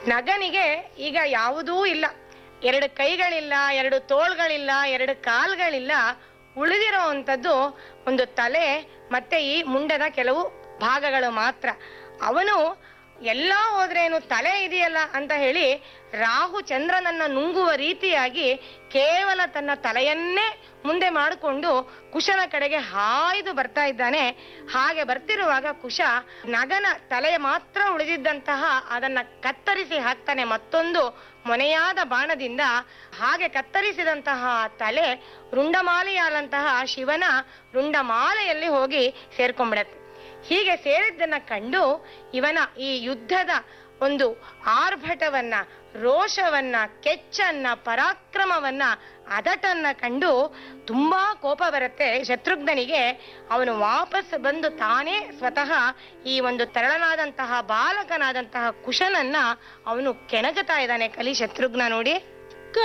ನಗನಿಗೆ ಈಗ ಯಾವುದೂ ಇಲ್ಲ ಎರಡು ಕೈಗಳಿಲ್ಲ ಎರಡು ತೋಳ್ಗಳಿಲ್ಲ ಎರಡು ಕಾಲ್ಗಳಿಲ್ಲ ಉಳಿದಿರುವಂಥದ್ದು ಒಂದು ತಲೆ ಮತ್ತೆ ಈ ಮುಂಡದ ಕೆಲವು ಭಾಗಗಳು ಮಾತ್ರ ಅವನು ಎಲ್ಲ ಹೋದ್ರೇನು ತಲೆ ಇದೆಯಲ್ಲ ಅಂತ ಹೇಳಿ ರಾಹು ಚಂದ್ರನನ್ನ ನುಂಗುವ ರೀತಿಯಾಗಿ ಕೇವಲ ತನ್ನ ತಲೆಯನ್ನೇ ಮುಂದೆ ಮಾಡಿಕೊಂಡು ಕುಶನ ಕಡೆಗೆ ಹಾಯ್ದು ಬರ್ತಾ ಇದ್ದಾನೆ ಹಾಗೆ ಬರ್ತಿರುವಾಗ ಕುಶ ನಗನ ತಲೆ ಮಾತ್ರ ಉಳಿದಿದ್ದಂತಹ ಅದನ್ನ ಕತ್ತರಿಸಿ ಹಾಕ್ತಾನೆ ಮತ್ತೊಂದು ಮೊನೆಯಾದ ಬಾಣದಿಂದ ಹಾಗೆ ಕತ್ತರಿಸಿದಂತಹ ತಲೆ ರುಂಡಮಾಲೆಯಾದಂತಹ ಶಿವನ ರುಂಡಮಾಲೆಯಲ್ಲಿ ಹೋಗಿ ಸೇರ್ಕೊಂಡ್ಬಿಡತ್ತೆ ಹೀಗೆ ಸೇರಿದ್ದನ್ನ ಕಂಡು ಇವನ ಈ ಯುದ್ಧದ ಒಂದು ಆರ್ಭಟವನ್ನ ರೋಷವನ್ನ ಕೆಚ್ಚನ್ನ ಪರಾಕ್ರಮವನ್ನ ಅದಟನ್ನ ಕಂಡು ತುಂಬಾ ಕೋಪ ಬರುತ್ತೆ ಶತ್ರುಘ್ನನಿಗೆ ಅವನು ವಾಪಸ್ ಬಂದು ತಾನೇ ಸ್ವತಃ ಈ ಒಂದು ತರಳನಾದಂತಹ ಬಾಲಕನಾದಂತಹ ಕುಶನನ್ನ ಅವನು ಕೆಣಕುತ್ತಾ ಇದ್ದಾನೆ ಕಲಿ ಶತ್ರುಘ್ನ ನೋಡಿ